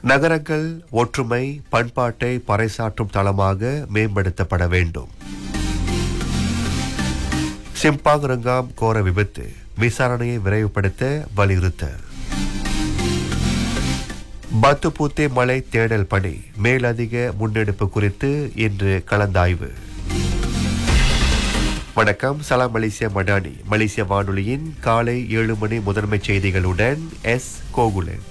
நகரங்கள் ஒற்றுமை பண்பாட்டை பறைசாற்றும் தளமாக மேம்படுத்தப்பட வேண்டும் சிம்பாங் ரங்காம் கோர விபத்து விசாரணையை விரைவுபடுத்த வலியுறுத்தல் பத்துப்பூத்தே மலை தேடல் பணி மேலதிக முன்னெடுப்பு குறித்து இன்று கலந்தாய்வு வணக்கம் சலாம் மலேசியா மடானி மலேசிய வானொலியின் காலை ஏழு மணி முதன்மை செய்திகளுடன் எஸ் கோகுலன்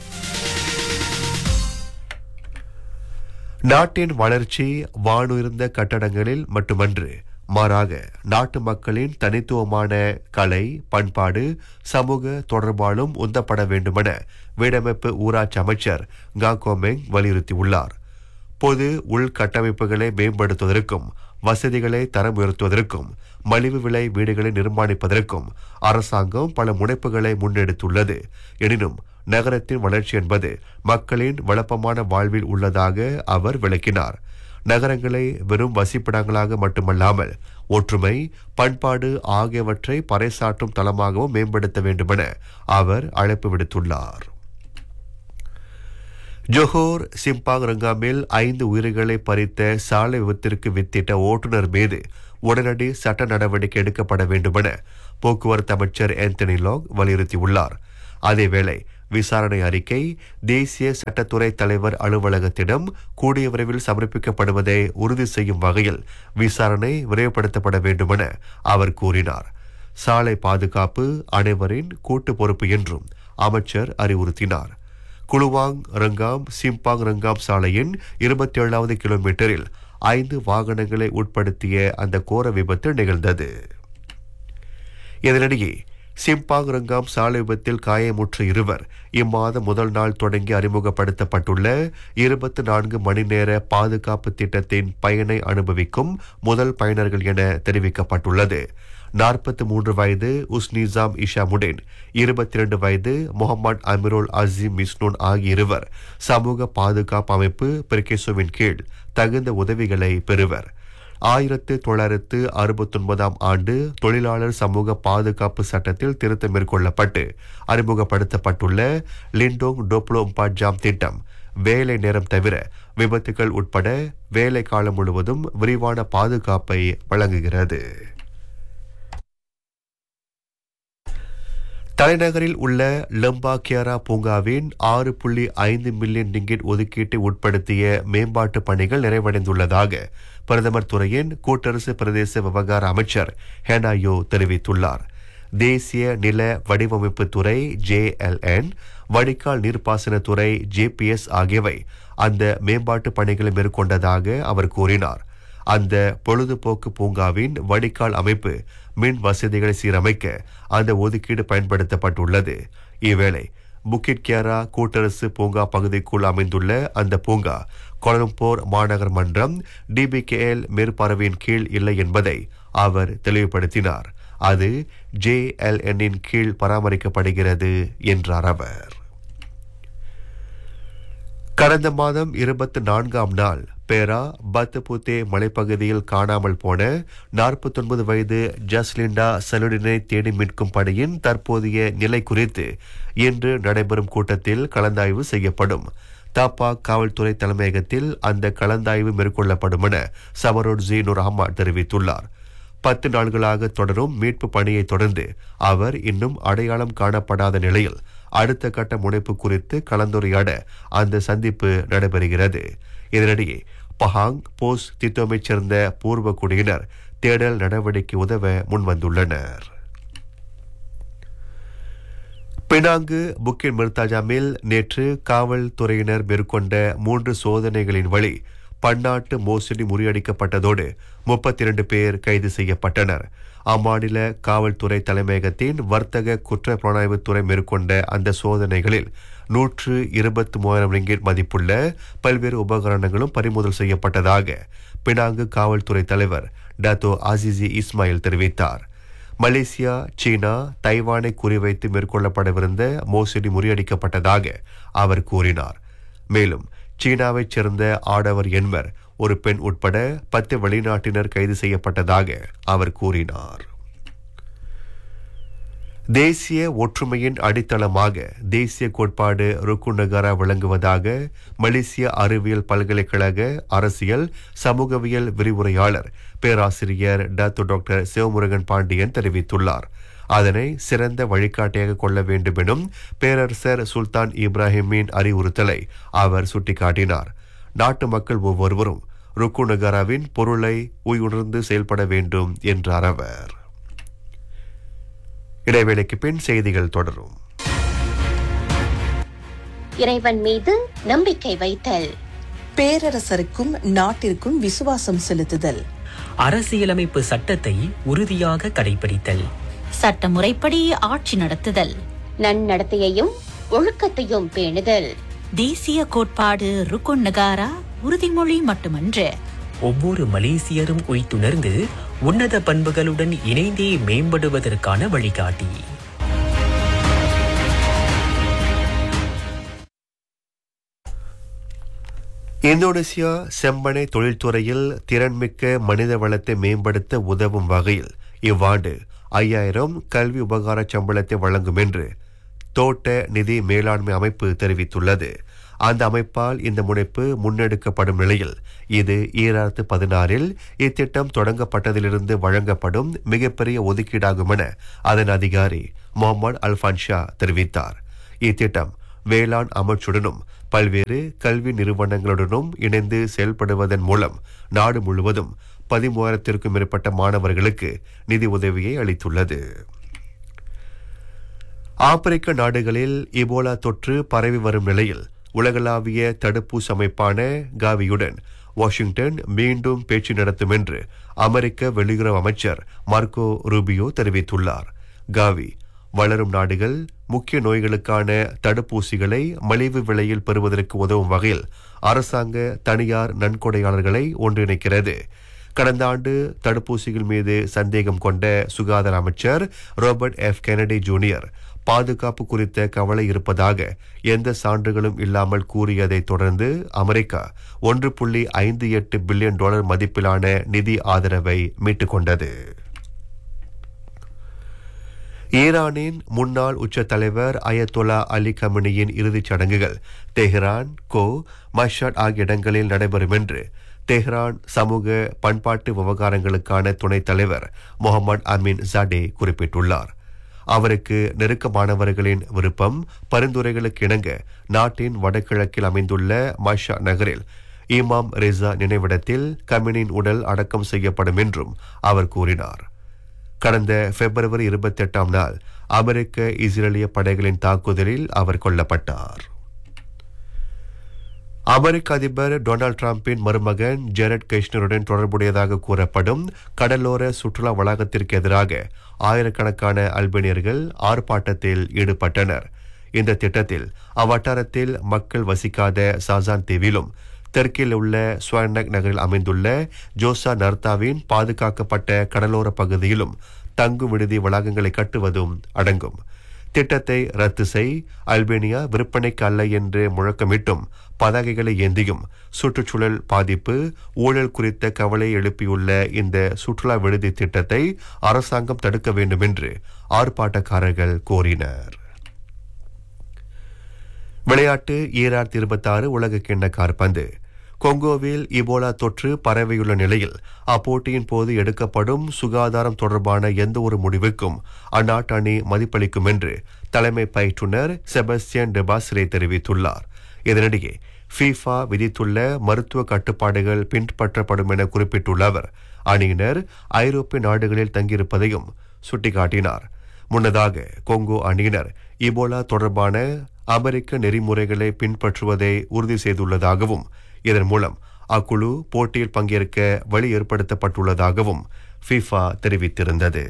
நாட்டின் வளர்ச்சி வானுயர்ந்த கட்டடங்களில் மட்டுமன்று மாறாக நாட்டு மக்களின் தனித்துவமான கலை பண்பாடு சமூக தொடர்பாலும் உந்தப்பட வேண்டுமென வீடமைப்பு ஊராட்சி அமைச்சர் கா கோமெங் வலியுறுத்தியுள்ளார் பொது உள்கட்டமைப்புகளை மேம்படுத்துவதற்கும் வசதிகளை தரம் உயர்த்துவதற்கும் மலிவு விலை வீடுகளை நிர்மாணிப்பதற்கும் அரசாங்கம் பல முனைப்புகளை முன்னெடுத்துள்ளது எனினும் நகரத்தின் வளர்ச்சி என்பது மக்களின் வளப்பமான வாழ்வில் உள்ளதாக அவர் விளக்கினார் நகரங்களை வெறும் வசிப்பிடங்களாக மட்டுமல்லாமல் ஒற்றுமை பண்பாடு ஆகியவற்றை பறைசாற்றும் தளமாகவும் மேம்படுத்த வேண்டுமென அவர் அழைப்பு விடுத்துள்ளார் ஜொஹோர் சிம்பாங் ரங்காமில் ஐந்து உயிர்களை பறித்த சாலை விபத்திற்கு வித்திட்ட ஓட்டுநர் மீது உடனடி சட்ட நடவடிக்கை எடுக்கப்பட வேண்டுமென போக்குவரத்து அமைச்சர் ஆந்தனி லாக் வலியுறுத்தியுள்ளார் அதேவேளை விசாரணை அறிக்கை தேசிய சட்டத்துறை தலைவர் அலுவலகத்திடம் கூடிய விரைவில் சமர்ப்பிக்கப்படுவதை உறுதி செய்யும் வகையில் விசாரணை விரைவுபடுத்தப்பட வேண்டுமென அவர் கூறினார் சாலை பாதுகாப்பு அனைவரின் கூட்டு பொறுப்பு என்றும் அமைச்சர் அறிவுறுத்தினார் குளுவாங் ரங்காம் சிம்பாங் ரங்காம் சாலையின் இருபத்தி ஏழாவது கிலோமீட்டரில் ஐந்து வாகனங்களை உட்படுத்திய அந்த கோர விபத்து நிகழ்ந்தது இதனிடையே சிம்பாங் ரங்காம் சாலை விபத்தில் காயமுற்ற இருவர் இம்மாதம் முதல் நாள் தொடங்கி அறிமுகப்படுத்தப்பட்டுள்ள இருபத்தி நான்கு மணி நேர பாதுகாப்பு திட்டத்தின் பயனை அனுபவிக்கும் முதல் பயனர்கள் என தெரிவிக்கப்பட்டுள்ளது நாற்பத்தி மூன்று வயது உஸ்னிசாம் இஷாமுடேன் இருபத்தி இரண்டு வயது முகமது அமிருல் அசீம் மிஸ்னூன் ஆகிய இருவர் சமூக பாதுகாப்பு அமைப்பு பிரிகேசோவின் கீழ் தகுந்த உதவிகளை பெறுவர் ஆயிரத்து தொள்ளாயிரத்து அறுபத்தொன்பதாம் ஆண்டு தொழிலாளர் சமூக பாதுகாப்பு சட்டத்தில் திருத்தம் மேற்கொள்ளப்பட்டு அறிமுகப்படுத்தப்பட்டுள்ள லிண்டோங் டோப்ளோம்பா ஜாம் திட்டம் வேலை நேரம் தவிர விபத்துகள் உட்பட வேலை காலம் முழுவதும் விரிவான பாதுகாப்பை வழங்குகிறது தலைநகரில் உள்ள லம்பா கியாரா பூங்காவின் ஆறு புள்ளி ஐந்து மில்லியன் ரிங்கிட் ஒதுக்கீட்டை உட்படுத்திய மேம்பாட்டு பணிகள் நிறைவடைந்துள்ளதாக பிரதமர் துறையின் கூட்டரசு பிரதேச விவகார அமைச்சர் ஹேனாயோ தெரிவித்துள்ளார் தேசிய நில வடிவமைப்பு துறை ஜேஎல்என் வடிகால் நீர்ப்பாசனத்துறை ஜேபிஎஸ் ஆகியவை அந்த மேம்பாட்டு பணிகளை மேற்கொண்டதாக அவர் கூறினார் அந்த பொழுதுபோக்கு பூங்காவின் வடிகால் அமைப்பு மின் வசதிகளை சீரமைக்க அந்த ஒதுக்கீடு பயன்படுத்தப்பட்டுள்ளது இவ்வேளை புக்கிட் கியாரா கூட்டரசு பூங்கா பகுதிக்குள் அமைந்துள்ள அந்த பூங்கா கொலம்பூர் மாநகர் மன்றம் டிபிகேஎல் மேற்பார்வையின் கீழ் இல்லை என்பதை அவர் தெளிவுபடுத்தினார் அது ஜேஎல்என்னின் கீழ் பராமரிக்கப்படுகிறது என்றார் அவர் கடந்த மாதம் இருபத்தி நான்காம் நாள் பேரா பத்துபுத்தே மலைப்பகுதியில் காணாமல் போன நாற்பத்தொன்பது வயது ஜஸ்லிண்டா சலுடினை தேடி மீட்கும் பணியின் தற்போதைய நிலை குறித்து இன்று நடைபெறும் கூட்டத்தில் கலந்தாய்வு செய்யப்படும் தாப்பா காவல்துறை தலைமையகத்தில் அந்த கலந்தாய்வு மேற்கொள்ளப்படும் என சமரோட் ஜீனுர் அஹ்மத் தெரிவித்துள்ளார் பத்து நாள்களாக தொடரும் மீட்பு பணியை தொடர்ந்து அவர் இன்னும் அடையாளம் காணப்படாத நிலையில் அடுத்த கட்ட முனைப்பு குறித்து கலந்துரையாட அந்த சந்திப்பு நடைபெறுகிறது இதனிடையே பஹாங் போஸ் திட்டோமைச் சேர்ந்த பூர்வ குடியினர் தேடல் நடவடிக்கை உதவ முன்வந்துள்ளனர் பினாங்கு புக்கின் மிர்தாஜாமில் நேற்று காவல்துறையினர் மேற்கொண்ட மூன்று சோதனைகளின் வழி பன்னாட்டு மோசடி முறியடிக்கப்பட்டதோடு முப்பத்தி இரண்டு பேர் கைது செய்யப்பட்டனர் அம்மாநில காவல்துறை தலைமையகத்தின் வர்த்தக குற்ற புலனாய்வுத்துறை மேற்கொண்ட அந்த சோதனைகளில் நூற்று இருபத்தி மூவாயிரம் ரிங்கிட் மதிப்புள்ள பல்வேறு உபகரணங்களும் பறிமுதல் செய்யப்பட்டதாக பினாங்கு காவல்துறை தலைவர் டாத்தோ ஆசிசி இஸ்மாயில் தெரிவித்தார் மலேசியா சீனா தைவானை குறிவைத்து மேற்கொள்ளப்படவிருந்த மோசடி முறியடிக்கப்பட்டதாக அவர் கூறினார் மேலும் சீனாவைச் சேர்ந்த ஆடவர் எண்வர் ஒரு பெண் உட்பட பத்து வெளிநாட்டினர் கைது செய்யப்பட்டதாக அவர் கூறினார் தேசிய ஒற்றுமையின் அடித்தளமாக தேசிய கோட்பாடு ருக்கு நகாரா விளங்குவதாக மலேசிய அறிவியல் பல்கலைக்கழக அரசியல் சமூகவியல் விரிவுரையாளர் பேராசிரியர் டாக்டர் டாக்டர் சிவமுருகன் பாண்டியன் தெரிவித்துள்ளார் அதனை சிறந்த வழிகாட்டியாக கொள்ள வேண்டும் எனும் பேரரசர் சுல்தான் இப்ராஹிமின் அறிவுறுத்தலை அவர் சுட்டிக்காட்டினார் நாட்டு மக்கள் ஒவ்வொருவரும் ருக்கு நகாராவின் பொருளை உயுணர்ந்து செயல்பட வேண்டும் என்றார் அவர் இடைவேளைக்கு பின் செய்திகள் தொடரும் இறைவன் மீது நம்பிக்கை வைத்தல் பேரரசருக்கும் நாட்டிற்கும் விசுவாசம் செலுத்துதல் அரசியலமைப்பு சட்டத்தை உறுதியாக கடைபிடித்தல் சட்டமுறைப்படி ஆட்சி நடத்துதல் நன்னடத்தையையும் ஒழுக்கத்தையும் பேணுதல் தேசிய கோட்பாடு ருக்குன் நகாரா உறுதிமொழி மட்டுமன்று ஒவ்வொரு மலேசியரும் உய்த்துணர்ந்து உன்னத பண்புகளுடன் இணைந்தே மேம்படுவதற்கான வழிகாட்டி இந்தோனேசியா செம்பனை தொழில்துறையில் திறன்மிக்க மனித வளத்தை மேம்படுத்த உதவும் வகையில் இவ்வாண்டு ஐயாயிரம் கல்வி உபகார சம்பளத்தை வழங்கும் என்று தோட்ட நிதி மேலாண்மை அமைப்பு தெரிவித்துள்ளது அந்த அமைப்பால் இந்த முனைப்பு முன்னெடுக்கப்படும் நிலையில் இது ஈராயிரத்து பதினாறில் இத்திட்டம் தொடங்கப்பட்டதிலிருந்து வழங்கப்படும் மிகப்பெரிய ஒதுக்கீடாகும் என அதன் அதிகாரி முகமது அல்பான்ஷா தெரிவித்தார் இத்திட்டம் வேளாண் அமைச்சுடனும் பல்வேறு கல்வி நிறுவனங்களுடனும் இணைந்து செயல்படுவதன் மூலம் நாடு முழுவதும் பதிமூவாயிரத்திற்கும் மேற்பட்ட மாணவர்களுக்கு நிதி உதவியை அளித்துள்ளது ஆப்பிரிக்க நாடுகளில் இபோலா தொற்று பரவி வரும் நிலையில் உலகளாவிய தடுப்பூசி அமைப்பான காவியுடன் வாஷிங்டன் மீண்டும் பேச்சு நடத்தும் என்று அமெரிக்க வெளியுறவு அமைச்சர் மார்க்கோ ரூபியோ தெரிவித்துள்ளார் காவி வளரும் நாடுகள் முக்கிய நோய்களுக்கான தடுப்பூசிகளை மலிவு விலையில் பெறுவதற்கு உதவும் வகையில் அரசாங்க தனியார் நன்கொடையாளர்களை ஒன்றிணைக்கிறது கடந்த ஆண்டு தடுப்பூசிகள் மீது சந்தேகம் கொண்ட சுகாதார அமைச்சர் ரோபர்ட் எஃப் கெனடி ஜூனியர் பாதுகாப்பு குறித்த கவலை இருப்பதாக எந்த சான்றுகளும் இல்லாமல் கூறியதை தொடர்ந்து அமெரிக்கா ஒன்று புள்ளி ஐந்து எட்டு பில்லியன் டாலர் மதிப்பிலான நிதி ஆதரவை மீட்டுக் கொண்டது ஈரானின் முன்னாள் உச்ச தலைவர் அயத்தொலா அலி கமினியின் இறுதிச் சடங்குகள் தெஹ்ரான் கோ மஷாட் ஆகிய இடங்களில் நடைபெறும் என்று தெஹ்ரான் சமூக பண்பாட்டு விவகாரங்களுக்கான துணைத் தலைவர் முகமது அமீன் ஜாடே குறிப்பிட்டுள்ளார் அவருக்கு நெருக்கமானவர்களின் விருப்பம் பரிந்துரைகளுக்கு இணங்க நாட்டின் வடகிழக்கில் அமைந்துள்ள மஷா நகரில் இமாம் ரெசா நினைவிடத்தில் கமினின் உடல் அடக்கம் செய்யப்படும் என்றும் அவர் கூறினார் கடந்த பிப்ரவரி இருபத்தி எட்டாம் நாள் அமெரிக்க இஸ்ரேலிய படைகளின் தாக்குதலில் அவர் கொல்லப்பட்டார் அமெரிக்க அதிபர் டொனால்டு டிரம்பின் மருமகன் ஜெரட் கெஷ்னருடன் தொடர்புடையதாக கூறப்படும் கடலோர சுற்றுலா வளாகத்திற்கு எதிராக ஆயிரக்கணக்கான அல்பேனியர்கள் ஆர்ப்பாட்டத்தில் ஈடுபட்டனர் இந்த திட்டத்தில் அவ்வட்டாரத்தில் மக்கள் வசிக்காத சாசான் தீவிலும் தெற்கில் உள்ள ஸ்வானக் நகரில் அமைந்துள்ள ஜோசா நர்தாவின் பாதுகாக்கப்பட்ட கடலோர பகுதியிலும் தங்கும் விடுதி வளாகங்களை கட்டுவதும் அடங்கும் திட்டத்தை ரத்து செய் அல்பேனியா விற்பனைக்கு அல்ல என்று முழக்கமிட்டும் பதாகைகளை ஏந்தியும் சுற்றுச்சூழல் பாதிப்பு ஊழல் குறித்த கவலை எழுப்பியுள்ள இந்த சுற்றுலா விடுதி திட்டத்தை அரசாங்கம் தடுக்க வேண்டும் என்று ஆர்ப்பாட்டக்காரர்கள் கோரினர் விளையாட்டு ஈராயிரத்தி இருபத்தி ஆறு உலக கிண்ண கார்பந்து கொங்கோவில் இபோலா தொற்று பரவியுள்ள நிலையில் அப்போட்டியின் போது எடுக்கப்படும் சுகாதாரம் தொடர்பான எந்த ஒரு முடிவுக்கும் அந்நாட்டு அணி மதிப்பளிக்கும் என்று தலைமை பயிற்றுனர் செபஸ்டியன் டெபாஸ்ரே தெரிவித்துள்ளார் இதனிடையே ஃபீஃபா விதித்துள்ள மருத்துவ கட்டுப்பாடுகள் பின்பற்றப்படும் என குறிப்பிட்டுள்ள அவர் அணியினர் ஐரோப்பிய நாடுகளில் தங்கியிருப்பதையும் சுட்டிக்காட்டினார் முன்னதாக கொங்கோ அணியினர் இபோலா தொடர்பான அமெரிக்க நெறிமுறைகளை பின்பற்றுவதை உறுதி செய்துள்ளதாகவும் இதன் மூலம் அக்குழு போட்டியில் பங்கேற்க வழி ஏற்படுத்தப்பட்டுள்ளதாகவும் ஃபிஃபா தெரிவித்திருந்தது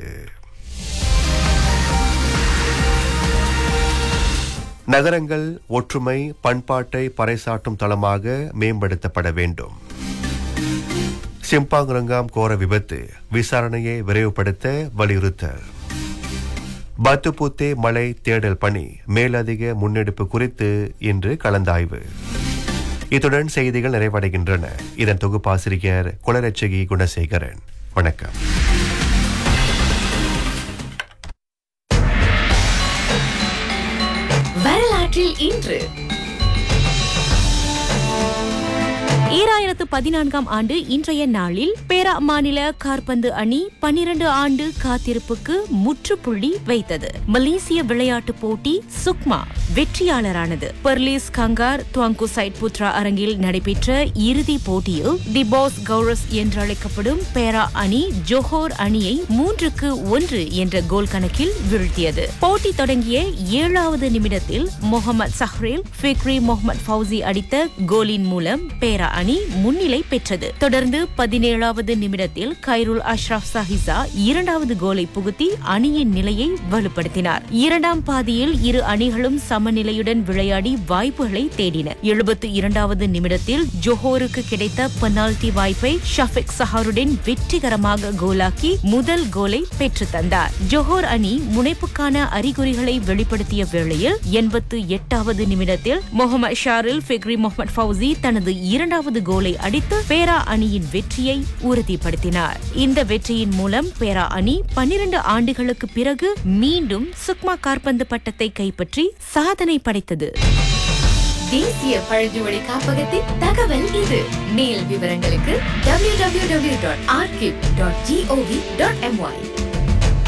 நகரங்கள் ஒற்றுமை பண்பாட்டை பறைசாற்றும் தளமாக மேம்படுத்தப்பட வேண்டும் சிம்பாங் ரங்காம் கோர விபத்து விசாரணையை விரைவுபடுத்த வலியுறுத்தல் பத்துபூத்தே மலை தேடல் பணி மேலதிக முன்னெடுப்பு குறித்து இன்று கலந்தாய்வு இத்துடன் செய்திகள் நிறைவடைகின்றன இதன் தொகுப்பாசிரியர் குலரட்சகி குணசேகரன் வணக்கம் மூன்று ஈராயிரத்து பதினான்காம் ஆண்டு இன்றைய நாளில் பேரா மாநில கார்பந்து அணி பனிரண்டு ஆண்டு காத்திருப்புக்கு முற்றுப்புள்ளி வைத்தது மலேசிய விளையாட்டுப் போட்டி சுக்மா வெற்றியாளரானது Perlis Kangar Tuanku Syed Putra அரங்கில் நடைபெற்ற இறுதிப் போட்டியில் தி பாஸ் கௌரஸ் என்றழைக்கப்படும் பேரா அணி ஜோஹோர் அணியை மூன்றுக்கு ஒன்று என்ற கோல் கணக்கில் வீழ்த்தியது போட்டி தொடங்கிய ஏழாவது நிமிடத்தில் Muhammad Shahrel Fikri Muhammad Fauzi அடித்த கோலின் மூலம் பேரா அணி முன்னிலை பெற்றது தொடர்ந்து பதினேழாவது நிமிடத்தில் கைருல் அஷ்ரப் சாஹிசா இரண்டாவது கோலை புகுத்தி அணியின் நிலையை வலுப்படுத்தினார் இரண்டாம் பாதியில் இரு அணிகளும் சமநிலையுடன் விளையாடி வாய்ப்புகளை தேடின எழுபத்து இரண்டாவது நிமிடத்தில் ஜோஹோருக்கு கிடைத்த பெனால்டி வாய்ப்பை ஷஃபிக் சஹாருடன் வெற்றிகரமாக கோலாக்கி முதல் கோலை பெற்று தந்தார் ஜோஹோர் அணி முனைப்புக்கான அறிகுறிகளை வெளிப்படுத்திய வேளையில் எண்பத்து எட்டாவது நிமிடத்தில் Muhammad Sharil Fikri Muhammad Fauzi தனது இரண்டாவது கோலை அடித்து பேரா அணியின் வெற்றியை உறுதிப்படுத்தினார் இந்த வெற்றியின் மூலம் பேரா அணி பன்னிரண்டு ஆண்டுகளுக்கு பிறகு மீண்டும் சுக்மா கார்பந்து பட்டத்தை கைப்பற்றி சாதனை படைத்தது தேசிய பழங்குடி காப்பகத்தின் தகவல் இது மேல் விவரங்களுக்கு www.archive.gov.my